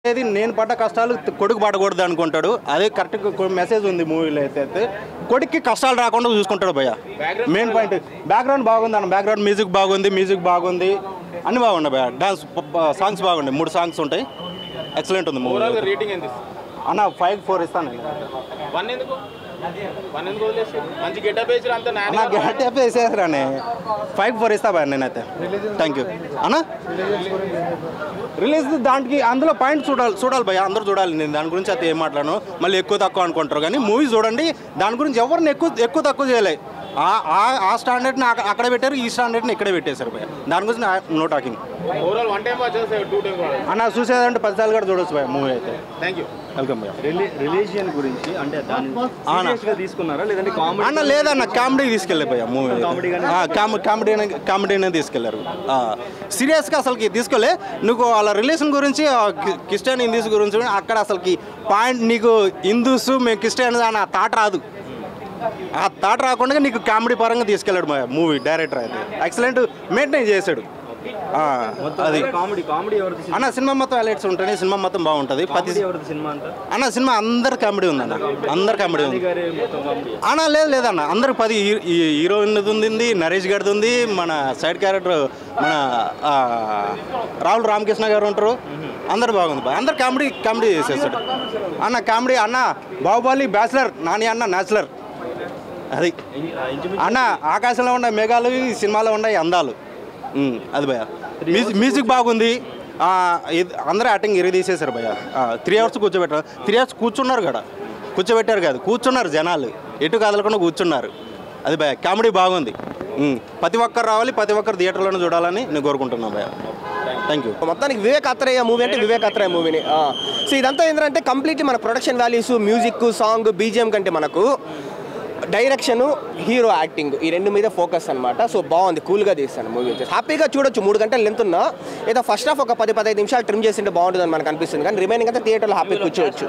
ఏది నేను పడ్డ కష్టాలు కొడుకు పడకూడదు అనుకుంటాడు అదే కరెక్ట్ మెసేజ్ ఉంది మూవీలో అయితే అయితే కొడుక్కి కష్టాలు రాకుండా చూసుకుంటాడు భయ్య మెయిన్ పాయింట్ బ్యాక్గ్రౌండ్ బాగుంది అన్న బ్యాక్గ్రౌండ్ మ్యూజిక్ బాగుంది మ్యూజిక్ బాగుంది అన్ని బాగున్నాయి భయ్య డాన్స్ సాంగ్స్ బాగున్నాయి మూడు సాంగ్స్ ఉంటాయి ఎక్సలెంట్ ఉంది మూవీ ఓవరాల్ రేటింగ్ ఎంత ఇస్తారు? అన్న ఫైవ్ ఫోర్ ఇస్తాను వన్ ఎందుకు వన్ ఎందుకు వదిలేసారు మంచి గెటప్ వేసారు అంత అన్న గట్టి వేసేసారని ఫైవ్ ఫోర్ ఇస్తా భయ్య నేనైతే థ్యాంక్ యూ అన్న రిలీజ్ దానికి అందులో పాయింట్ చూడాలి చూడాలి భయ్య అందరూ చూడాలి నేను దాని గురించి అయితే ఏం మాట్లాడను మళ్ళీ ఎక్కువ తక్కువ అనుకుంటారు కానీ మూవీ చూడండి దాని గురించి ఎవరిని ఎక్కువ ఎక్కువ తక్కువ చేయలే ఆ- ఆ- ఆ స్టాండర్డ్ని అక్క- అక్కడ పెట్టారు ఈ స్టాండర్డ్ని ఇక్కడే పెట్టేశారు భయ్య దాని గురించి no talking overall one time watch చేస్తారు టూ టైం వాచ్ అన్న చూసేదంటే పదిసార్లు కూడా చూడొచ్చు భయ్య మూవీ అయితే థ్యాంక్ యూ వెల్కమ్ భయ్య రిలీజియన్ గురించి అంటే దాన్ని అవునా. serious గా తీసుకున్నారా లేదంటే కామెడీ అన్న లేదన్న కామెడీ తీసుకెళ్ళి పోయా మూవీ కామెడీ కామెడీనే తీసుకెళ్లారు సీరియస్గా అసలుకి తీసుకోలే నువ్వు వాళ్ళ రిలేషన్ గురించి ఆ కి- క్రిస్టియన్ హిందూస్ గురించి అక్కడ అసలుకి పాయింట్ నీకు హిందూస్ మేము క్రిస్టియన్స్ అని ఆ థాట్ రాదు ఆ థాట్ రాకుండా నీకు కామెడీ పరంగా తీసుకెళ్ళాడు మా మూవీ డైరెక్టర్ అయితే ఎక్సలెంట్ మెయింటైన్ చేశాడు ఆ, అది కామెడీ కామెడీ ఎవరిది సినిమా అన్న సినిమా మొత్తం హైలైట్స్ ఉంటాయి సినిమా మొత్తం బాగుంటుంది ప్రతి కామెడీ ఎవరిది సినిమా అంతా అన్న సినిమా అందరు కామెడీ ఉందన్న అందరు కామెడీ ఉంది గారి మొత్తం కామెడీ అన్న లేదు లేదన్న అందరు పది హీ- ఈ హీరోయిన్ ఉంది నరేష్ గారిది ఉంది మన సైడ్ క్యారెక్టర్ మన ఆ, రాహుల్ రామకృష్ణ గారు ఉంటారు అందరు బాగుంది బా. అందరు కామెడీ కామెడీ చేసేస్తాడు అన్న కామెడీ అన్న బాహుబలి బ్యాచిలర్ నాని అన్న న్యాచులర్ అది అన్న ఆకాశంలో ఉన్న మేఘాలు ఈ సినిమాలో ఉన్నాయి అందాలు ఉమ్, అది భయ మ్యూజిక్ మ్యూజిక్ బాగుంది ఆ, ఇది అందరూ యాక్టింగ్ ఇరి తీసేశారు భయ త్రీ అవర్స్ కూర్చోబెట్టారు త్రీ అవర్స్ కూర్చున్నారు కదా కూర్చోబెట్టారు కాదు కూర్చున్నారు జనాలు ఎటు కదలకుండా కూర్చున్నారు అది భయ కామెడీ బాగుంది ఉమ్, ప్రతి ఒక్కరు రావాలి ప్రతి ఒక్కరు థియేటర్లోనే చూడాలని నేను కోరుకుంటున్నాను భయ థ్యాంక్ యూ మొత్తానికి వివేక్ అత్రేయ మూవీ అంటే వివేక్ అత్రేయ మూవీని సో ఇదంతా ఏంటంటే కంప్లీట్లీ మన production values music song BGM కంటే మనకు డైరెక్షన్ హీరో యాక్టింగ్ ఈ రెండు మీద ఫోకస్ అనమాట సో బాగుంది కూల్గా తీస్తాను మూవీ వచ్చేసి హ్యాపీగా చూడొచ్చు మూడు గంటలు లెంత్ ఉన్నా ఏదో ఫస్ట్ హాఫ్ ఒక పది పదహైదు నిమిషాలు ట్రిమ్ చేసింటే బాగుంటుందని మనకు అనిపిస్తుంది కానీ రిమైనింగ్ అంతా థియేటర్లో హ్యాపీ కూర్చోవచ్చు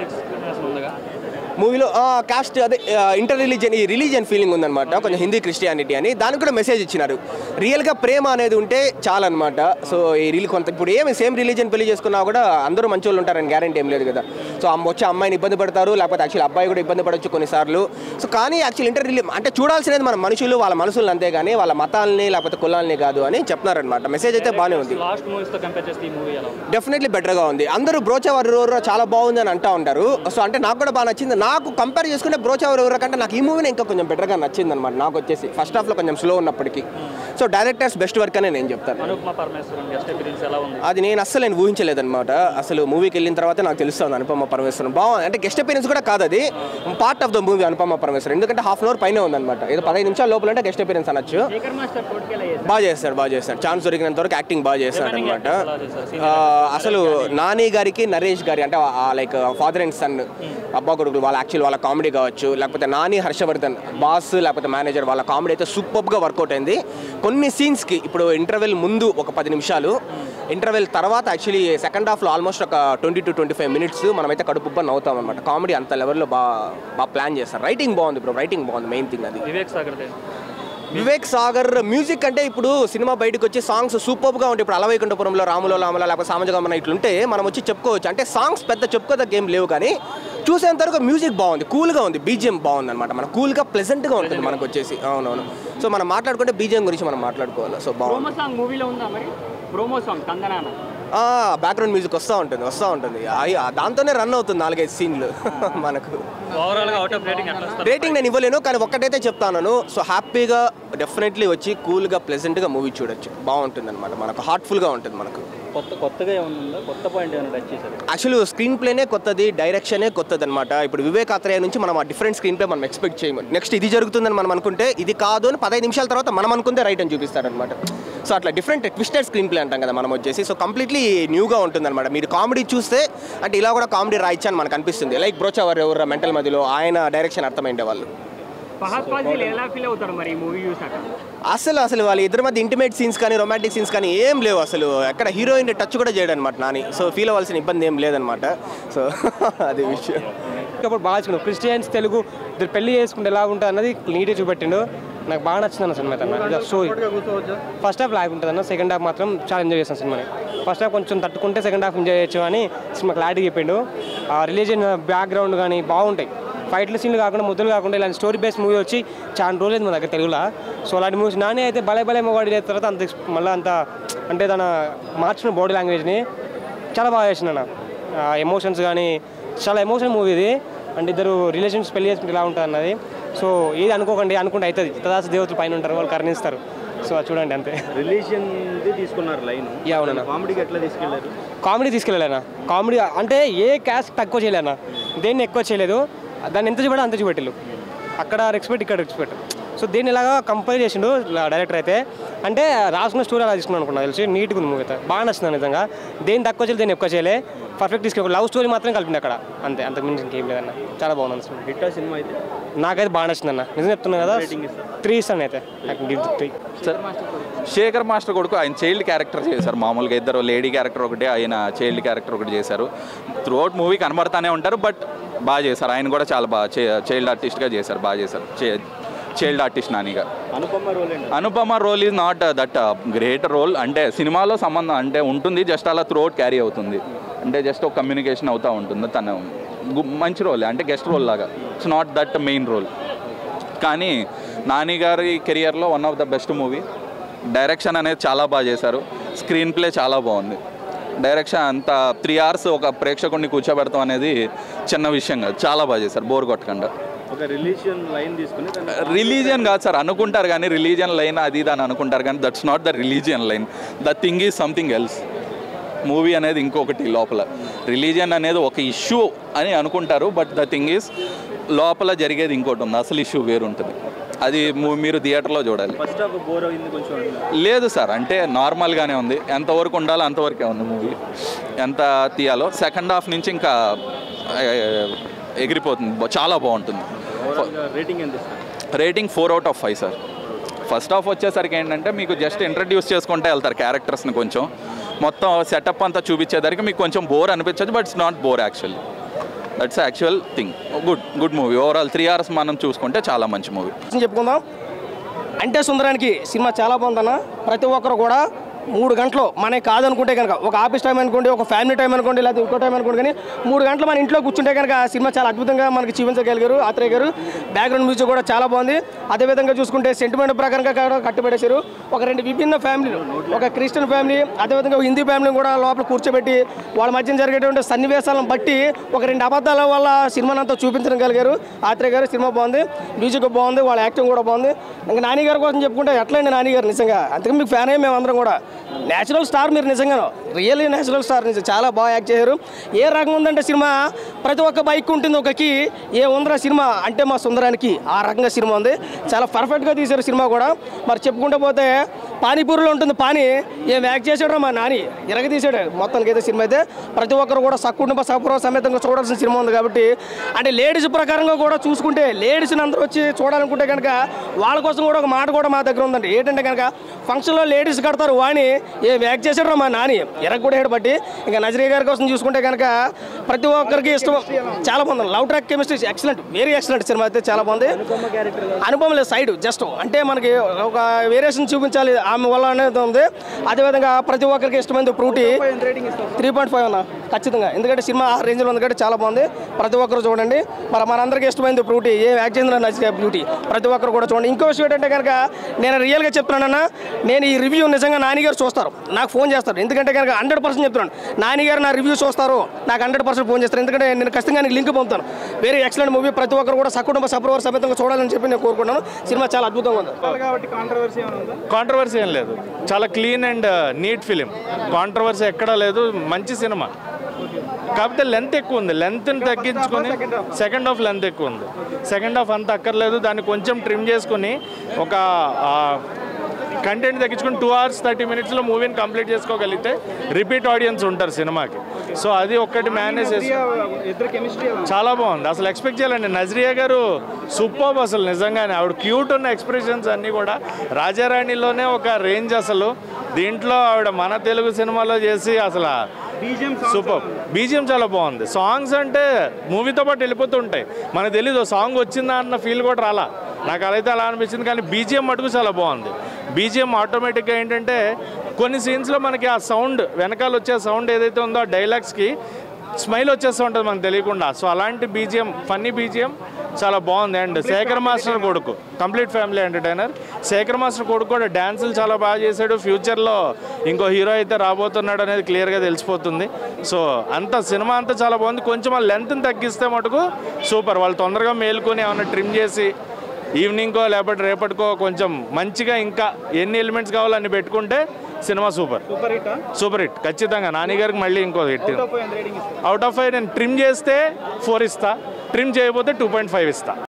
మూవీలో కాస్ట్ అదే ఇంటర్ రిలీజియన్ ఈ రిలీజియన్ ఫీలింగ్ ఉందన్నమాట కొంచెం హిందీ క్రిస్టియానిటీ అని దానికి కూడా మెసేజ్ ఇచ్చినారు రియల్గా ప్రేమ అనేది ఉంటే చాలన్నమాట సో ఈ రీల్ కొంత ఇప్పుడు ఏమి సేమ్ రిలీజియన్ పెళ్లి చేసుకున్నా కూడా అందరూ మంచి వాళ్ళు ఉంటారని గ్యారంటీ ఏం లేదు కదా సో అమ్మ వచ్చి అమ్మాయిని ఇబ్బంది పడతారు లేకపోతే యాక్చువల్ అబ్బాయి కూడా ఇబ్బంది పడవచ్చు కొన్నిసార్లు సో కానీ యాక్చువల్ ఇంటర్ రిలీ అంటే చూడాల్సినది మన మనుషులు వాళ్ళ మనసులు అంతే కానీ వాళ్ళ మతాలని లేకపోతే కులాలని కాదు అని చెప్తున్నారనమాట మెసేజ్ అయితే బాగానే ఉంది లాస్ట్ మూవీస్తో కంపేర్ చేస్తే ఈ మూవీ ఎలా ఉంది డెఫినెట్లీ బెటర్గా ఉంది అందరూ బ్రోచవర్ ఎవరో చాలా బాగుంది అని అంటా ఉంటారు సో అంటే నాకు కూడా బాగా నచ్చింది నాకు కంపేర్ చేసుకుంటే బ్రోచవర్ ఎవరో కంటే నాకు ఈ మూవీని ఇంకా కొంచెం బెటర్గా నచ్చింది అనమాట నాకు వచ్చేసి ఫస్ట్ హాఫ్లో కొంచెం స్లో ఉన్నప్పటికీ సో డైరెక్టర్స్ బెస్ట్ వర్క్ అనే నేను చెప్తాను అనుపమ పరమేశ్వరన్ గెస్ట్ అపీరెన్స్ ఎలా ఉంది అది నేను అస్సలు నేను ఊహించలేదన్నమాట అసలు మూవీకి వెళ్ళిన తర్వాత నాకు తెలుస్తుంది అనుపమ పరమేశ్వరం బాగుంది అంటే గెస్ట్ అపీరెన్స్ కూడా కాదు అది part of the movie Anupama Parameswaran ఎందుకంటే హాఫ్ అన్ అవర్ పైన ఉందన్నమాట ఏదో పదహైదు నిమిషాల లోపల అంటే గెస్ట్ అపీరెన్స్ అనొచ్చు శేఖర్ మాస్టర్ కోటికెలా చేశారు బాగా చేస్తాడు బాగా చేస్తాడు ఛాన్స్ దొరికినంత వరకు యాక్టింగ్ బాగా చేస్తాడు Remaining అనమాట actors ఎలా చేశారు? అసలు నాని గారికి నరేష్ గారి అంటే లైక్ ఫాదర్ అండ్ సన్ అబ్బా కొడుకులు వాళ్ళ యాక్చువల్ వాళ్ళ కామెడీ కావచ్చు లేకపోతే నాని హర్షవర్ధన్ బాస్ లేకపోతే మేనేజర్ వాళ్ళ కామెడీ అయితే సూపర్గా వర్కౌట్ అయింది కొన్ని సీన్స్కి ఇప్పుడు ఇంటర్వెల్ ముందు ఒక పది నిమిషాలు ఇంటర్వెల్ తర్వాత యాక్చువల్లీ సెకండ్ హాఫ్లో ఆల్మోస్ట్ ఒక twenty to twenty five minutes మనమైతే కడుపుబ్బ నవ్వుతాం అనమాట కామెడీ అంత లెవెల్లో బాగా బాగా ప్లాన్ చేస్తారు రైటింగ్ బాగుంది బ్రో రైటింగ్ బాగుంది మెయిన్ థింగ్ అది వివేక్ సాగర్ వివేక్ సాగర్ మ్యూజిక్ అంటే ఇప్పుడు సినిమా బయటకు వచ్చి సాంగ్స్ సూపర్గా ఉంటాయి ఇప్పుడు అలవైకుంఠపురంలో రాములో లామల లేకపోతే సామజగమన ఇట్లుంటే మనం వచ్చి చెప్పుకోవచ్చు అంటే సాంగ్స్ పెద్ద చెప్పుకోదగ్గ ఏం లేవు కానీ చూసేంత వరకు మ్యూజిక్ బాగుంది కూల్గా ఉంది బీజిఎం బాగుంది అనమాట మన కూల్గా ప్లెజెంట్గా ఉంటుంది మనకు వచ్చేసి అవునవును సో మనం మాట్లాడుకుంటే బీజిఎం గురించి మనం మాట్లాడుకోవాలి సో బాగుంది ప్రోమో సాంగ్ మూవీలో ఉందా మరి ప్రోమో సాంగ్ కందనాన బ్యాక్గ్రౌండ్ మ్యూజిక్ వస్తూ ఉంటుంది వస్తూ ఉంటుంది అయ్య, దాంతోనే రన్ అవుతుంది నాలుగైదు సీన్లు మనకు ఓవరాల్ గా అవుట్ ఆఫ్ రేటింగ్ ఎట్లా ఇస్తారు రేటింగ్ నేను ఇవ్వలేను కానీ ఒక్కటైతే చెప్తాను సో హ్యాపీగా డెఫినెట్లీ వచ్చి కూల్గా ప్లెజెంట్గా మూవీ చూడొచ్చు బాగుంటుంది అనమాట మనకు హార్ట్ఫుల్గా ఉంటుంది మనకు కొత్త కొత్తగా ఏమైనా ఉందా కొత్త పాయింట్ ఏమైనా టచ్ చేశారు యాక్చువల్ స్క్రీన్ ప్లేనే కొత్తది డైరెక్షనే కొత్తది అనమాట ఇప్పుడు వివేక్ ఆత్రేయ నుంచి మనం ఆ డిఫరెంట్ స్క్రీన్ ప్లే మనం ఎక్స్పెక్ట్ చేయము నెక్స్ట్ ఇది జరుగుతుందని మనం అనుకుంటే ఇది కాదు అని పదహైదు నిమిషాల తర్వాత మనం అనుకుంటే రైట్ అని చూపిస్తారనమాట సో అట్లా డిఫరెంట్ ట్విస్టెడ్ స్క్రీన్ ప్లే అంటాం కదా మనం వచ్చేసి సో కంప్లీట్లీ న్యూగా ఉంటుంది అనమాట మీరు కామెడీ చూస్తే అంటే ఇలా కూడా కామెడీ రాయొచ్చు అని మనకు అనిపిస్తుంది లైక్ బ్రోచవర్ ఎవరు మెంటల్ మధ్యలో ఆయన డైరెక్షన్ అర్థమైండే వాళ్ళు ఫహద్ ఫాజిల్ ఎలా ఫీల్ అవుతారు మరి ఈ మూవీ చూసాక అసలు అసలు వాళ్ళ ఇద్దరి మధ్య ఇంటిమేట్ సీన్స్ కానీ రొమాంటిక్ సీన్స్ కానీ ఏం లేవు అసలు ఎక్కడ హీరోయిన్ టచ్ కూడా చేయడం అనమాట నాని సో ఫీల్ అవ్వాల్సిన ఇబ్బంది ఏం లేదనమాట సో అది విషయం అప్పుడు బాగా చూడు క్రిస్టియన్స్ తెలుగు ఇద్దరు పెళ్లి చేసుకుంటే ఎలా ఉంటుంది అన్నది నీట్గా చూపెట్టిండు నాకు బాగా నచ్చింది అన్న సినిమా అయితే అన్న స్టోరీ ఫస్ట్ హాఫ్ లాగ్ ఉంటుంది అన్న సెకండ్ హాఫ్ మాత్రం చాలా ఎంజాయ్ చేస్తాను సినిమాని ఫస్ట్ హాఫ్ కొంచెం తట్టుకుంటే సెకండ్ హాఫ్ ఎంజాయ్ చేయొచ్చు అని సినిమా క్లారిటీ చెప్పిండు ఆ రిలీజియన్ బ్యాక్గ్రౌండ్ కానీ బాగుంటాయి ఫైట్లు సీన్లు కాకుండా ముద్దులు కాకుండా ఇలాంటి స్టోరీ బేస్ మూవీ వచ్చి చాలా రోజులు మన దగ్గర తెలుగులో సో అలాంటి మూవీస్ నాని అయితే బలే బలే మొగాడి చేసిన తర్వాత అంత మళ్ళీ అంత అంటే తన మార్చిన బాడీ లాంగ్వేజ్ని చాలా బాగా చేసిన అన్న ఎమోషన్స్ కానీ చాలా ఎమోషన్ మూవీ ఇది అంటే ఇద్దరు రిలేషన్స్ పెళ్లి చేసుకుంటే ఇలా ఉంటుంది అన్నది సో ఏది అనుకోకండి అనుకుంటే అవుతుంది తదాస దేవతలు పైన ఉంటారు వాళ్ళు కరుణిస్తారు సో అది చూడండి అంతే రిలీజియన్ తీసుకున్నారు లైన్ యా అవునన్నా కామెడీకి ఎట్లా తీసుకెళ్లారు కామెడీ తీసుకెళ్ళాలన్నా కామెడీ అంటే ఏ క్యాస్ట్ తక్కువ చేయలేనా దేన్ని ఎక్కువ చేయలేదు దాన్ని ఎంత చూపెట్టా అంత చూపెట్టిల్లు అక్కడ రెస్పెక్ట్ ఇక్కడ రెస్పెక్ట్ సో దీన్ని ఇలాగా కంపేర్ చేసిండు డైరెక్టర్ అయితే అంటే రాసుకున్న స్టోరీ అలా తీసుకున్నాను అనుకున్నా తెలిసి నీట్గా ఉంది మూవీ అయితే బాగా నచ్చింది నిజంగా దేన్ని తక్కువ చేయలేదు దేన్ని ఎక్కువ చేయలే పర్ఫెక్ట్ తీసుకెళ్ళి లవ్ స్టోరీ మాత్రం కలిపింది అక్కడ అంతే అంతకు మించి ఇంకేం లేదన్న చాలా బాగుంది అనిపిస్తుంది హిట్ సినిమా అయితే నాకైతే బాగా నచ్చింది అన్న నిజం చెప్తున్నా కదా త్రీ ఇస్తాను అయితే గివ్ త్రీ శేఖర్ మాస్టర్ కొడుకు ఆయన చైల్డ్ క్యారెక్టర్ చేశారు మామూలుగా ఇద్దరు లేడీ క్యారెక్టర్ ఒకటి ఆయన చైల్డ్ క్యారెక్టర్ ఒకటి చేశారు త్రూఅవుట్ మూవీ కనబడతానే ఉంటారు బట్ బాగా చేశారు ఆయన కూడా చాలా బాగా చైల్డ్ ఆర్టిస్ట్గా చేశారు బాగా చేశారు చైల్డ్ ఆర్టిస్ట్ నానిగా అనుపమ రోల్ ఏంటి Anupama role is not that great role అంటే సినిమాలో సంబంధం అంటే ఉంటుంది జస్ట్ అలా త్రూఅవుట్ క్యారీ అవుతుంది అంటే జస్ట్ ఒక కమ్యూనికేషన్ అవుతూ ఉంటుంది తను గు- మంచి రోల్ అంటే గెస్ట్ రోల్ లాగా it's not that main role కానీ నాని గారి కెరియర్లో one of the best movie direction అనేది చాలా బాగా చేశారు స్క్రీన్ ప్లే చాలా బాగుంది డైరెక్షన్ అంత త్రీ అవర్స్ ఒక ప్రేక్షకుడిని కూర్చోబెడతాం అనేది చిన్న విషయం కాదు చాలా బాగా చేశారు బోర్ కొట్టకుండా ఒక రిలీజియన్ లైన్ తీసుకుని దాన్ని రిలీజియన్ కాదు సార్ అనుకుంటారు కానీ రిలీజియన్ లైన్ అది ఇది అని అనుకుంటారు కానీ that's not the religion line the thing is something else movie అనేది ఇంకొకటి లోపల రిలీజియన్ అనేది ఒక ఇష్యూ అని అనుకుంటారు బట్ ద థింగ్ ఈజ్ లోపల జరిగేది ఇంకోటి ఉంది అసలు ఇష్యూ వేరు ఉంటుంది అది మూ- మీరు థియేటర్లో చూడాలి ఫస్ట్ హాఫ్ బోర్ అయింది కొంచెం లేదు సార్ అంటే నార్మల్గానే ఉంది ఎంతవరకు ఉండాలో అంతవరకే ఉంది మూవీ ఎంత తీయాలో సెకండ్ హాఫ్ నుంచి ఇంకా ఆ, ఎగిరిపోతుంది బా- చాలా బాగుంటుంది రేటింగ్ ఎంత ఇస్తారు rating four out of five sir first half వచ్చేసరికి ఏంటంటే మీకు జస్ట్ ఇంట్రడ్యూస్ చేసుకుంటే వెళ్తారు క్యారెక్టర్స్ని కొంచెం మొత్తం సెటప్ అంతా చూపించేసరికి మీకు కొంచెం బోర్ అనిపించదు but it's not bore actually that's actual thing good good movie overall three hours మనం చూసుకుంటే చాలా మంచి మూవీ చెప్పుకుందాం అంటే సుందరానికి సినిమా చాలా బాగుందన్న ప్రతి ఒక్కరు కూడా మూడు గంటలు మనకి కాదనుకుంటే కనుక ఒక ఆఫీస్ టైం అనుకోండి ఒక ఫ్యామిలీ టైం అనుకోండి లేదా ఇంకో టైం అనుకోండి కానీ మూడు గంటలు మన ఇంట్లో కూర్చుంటే కనుక ఆ సినిమా చాలా అద్భుతంగా మనకి చూపించగలిగారు ఆత్రేయ గారు బ్యాక్గ్రౌండ్ మ్యూజిక్ కూడా చాలా బాగుంది అదేవిధంగా చూసుకుంటే సెంటిమెంట్ ప్రకారంగా కూడా కట్టుబడేశారు ఒక రెండు విభిన్న ఫ్యామిలీలు ఒక క్రిస్టియన్ ఫ్యామిలీ అదేవిధంగా ఒక హిందీ ఫ్యామిలీని కూడా లోపల కూర్చోబెట్టి వాళ్ళ మధ్య జరిగేటువంటి సన్నివేశాలను బట్టి ఒక రెండు అబద్ధాల వల్ల సినిమాని అంతా చూపించడం కలిగారు ఆత్రేయ గారు సినిమా బాగుంది మ్యూజిక్ బాగుంది వాళ్ళ యాక్టింగ్ కూడా బాగుంది ఇంకా నాని గారి కోసం చెప్పుకుంటే ఎట్లండి నాని గారు నిజంగా అందుకే మీకు ఫ్యాన్ అయ్యి మేమందరం కూడా నేచురల్ స్టార్ మీరు నిజంగాను రియల్లీ నేచురల్ స్టార్ నిజం చాలా బాగా యాక్ట్ చేశారు ఏ రకంగా ఉందంటే సినిమా ప్రతి ఒక్క బైక్ ఉంటుంది ఒక కీ ఏ ఉందరా సినిమా అంటే మా సుందరానికి ఆ రకంగా సినిమా ఉంది చాలా పర్ఫెక్ట్గా తీశారు సినిమా కూడా మరి చెప్పుకుంటూ పోతే పానీపూరిలో ఉంటుంది పానీ ఏం యాక్ట్ చేసాడు మా నాని ఇరగ తీసాడు మొత్తానికి అయితే సినిమా అయితే ప్రతి ఒక్కరు కూడా సకుటుంబ సపూర్వ సమేతంగా చూడాల్సిన సినిమా ఉంది కాబట్టి అంటే లేడీస్ ప్రకారంగా కూడా చూసుకుంటే లేడీస్ని అందరూ వచ్చి చూడాలనుకుంటే కనుక వాళ్ళ కోసం కూడా ఒక మాట కూడా మా దగ్గర ఉందండి ఏంటంటే కనుక ఫంక్షన్లో లేడీస్ కడతారు వాణి ఏం యాక్ట్ చేసాడు మా నాని ఇరగ కూడా హేడు బట్టి ఇంకా నజరీ గారి కోసం చూసుకుంటే కనుక ప్రతి ఒక్కరికి ఇష్టం చాలా బాగుంది love track chemistry excellent very excellent సినిమా అయితే చాలా బాగుంది అనుభవం లేదు సైడ్ జస్ట్ అంటే మనకి ఒక వేరియేషన్ చూపించాలి ఆమె వల్ల అనేది ఉంది అదేవిధంగా ప్రతి ఒక్కరికి ఇష్టమైంది ఫ్రూటీ త్రీ పాయింట్ ఫైవ్ అన్న ఖచ్చితంగా ఎందుకంటే సినిమా ఆ రేంజ్లో ఉంది కాబట్టి చాలా బాగుంది ప్రతి ఒక్కరు చూడండి మరి మనందరికీ ఇష్టమైంది ఫ్రూటీ ఏ యాక్ట్ చేసిన నచ్చిన బ్యూటీ ప్రతి ఒక్కరు కూడా చూడండి ఇంకో విషయం ఏంటంటే కనుక నేను రియల్గా చెప్తున్నానన్నా నేను ఈ రివ్యూ నిజంగా నానిగారు చూస్తారు నాకు ఫోన్ చేస్తారు ఎందుకంటే కనుక హండ్రెడ్ పర్సెంట్ చెప్తున్నాను నానిగారు నా రివ్యూ చూస్తారు నాకు హండ్రెడ్ పర్సెంట్ ఫోన్ చేస్తారు ఎందుకంటే నేను ఖచ్చితంగా నీకు లింక్ పంపుతాను వెరీ ఎక్సలెంట్ మూవీ ప్రతి ఒక్కరు కూడా సకుటుంబ సపరివార సమేతంగా చూడాలని చెప్పి నేను కోరుకుంటున్నాను సినిమా చాలా అద్భుతంగా ఉంది కాంట్రవర్సీ ఏం లేదు చాలా clean and neat film controversy ఎక్కడా లేదు మంచి సినిమా కాకపోతే లెంత్ ఎక్కువ ఉంది లెంత్ని తగ్గించుకొని సెకండ్ హాఫ్ లెంత్ ఎక్కువ ఉంది సెకండ్ హాఫ్ అంత అక్కర్లేదు దాన్ని కొంచెం ట్రిమ్ చేసుకొని ఒక కంటెంట్ తగ్గించుకొని టూ అవర్స్ థర్టీ మినిట్స్లో మూవీని కంప్లీట్ చేసుకోగలిగితే రిపీట్ ఆడియన్స్ ఉంటారు సినిమాకి సో అది ఒక్కటి మేనేజ్ చేసి ఇద్దరు కెమిస్ట్రీ చాలా బాగుంది అసలు ఎక్స్పెక్ట్ చేయాలండి నజరియా గారు సూపర్ అసలు నిజంగానే ఆవిడ క్యూట్ ఉన్న ఎక్స్ప్రెషన్స్ అన్నీ కూడా రాజారాణిలోనే ఒక రేంజ్ అసలు దీంట్లో ఆవిడ మన తెలుగు సినిమాలో చేసి అసలు సూపర్ బీజిఎం చాలా బాగుంది సాంగ్స్ అంటే మూవీతో పాటు వెళ్ళిపోతూ ఉంటాయి మనకు తెలీదు సాంగ్ వచ్చిందా అన్న ఫీల్ కూడా రాలా నాకు అలాయితే అలా అనిపించింది కానీ బీజిఎం మటుకు చాలా బాగుంది బీజిఎం ఆటోమేటిక్గా ఏంటంటే కొన్ని సీన్స్లో మనకి ఆ సౌండ్ వెనకాల వచ్చే సౌండ్ ఏదైతే ఉందో ఆ డైలాగ్స్కి స్మైల్ వచ్చేస్తూ ఉంటుంది మనకు తెలియకుండా సో అలాంటి బీజిఎం ఫన్నీ బీజిఎం చాలా బాగుంది అండ్ శేఖర్ మాస్టర్ కొడుకు complete family entertainer Shekhar master కొడుకు కూడా డ్యాన్సులు చాలా బాగా చేశాడు ఫ్యూచర్లో ఇంకో హీరో అయితే రాబోతున్నాడు అనేది క్లియర్గా తెలిసిపోతుంది సో అంత సినిమా అంతా చాలా బాగుంది కొంచెం ఆ లెంత్ని తగ్గిస్తే మటుకు సూపర్ వాళ్ళు తొందరగా మేలుకొని ఏమైనా ట్రిమ్ చేసి ఈవినింగ్కో లేకపోతే రేపటికో కొంచెం మంచిగా ఇంకా ఎన్ని ఎలిమెంట్స్ కావాలో అన్ని పెట్టుకుంటే cinema super super hit super hit ఖచ్చితంగా నాని గారికి మళ్ళీ ఇంకో హిట్ రేటింగ్ ఇస్తారు అవుట్ ఆఫ్ ఫైవ్ నేను ట్రిమ్ చేస్తే ఫోర్ ఇస్తా ట్రిమ్ చేయకపోతే టూ పాయింట్ ఫైవ్ ఇస్తా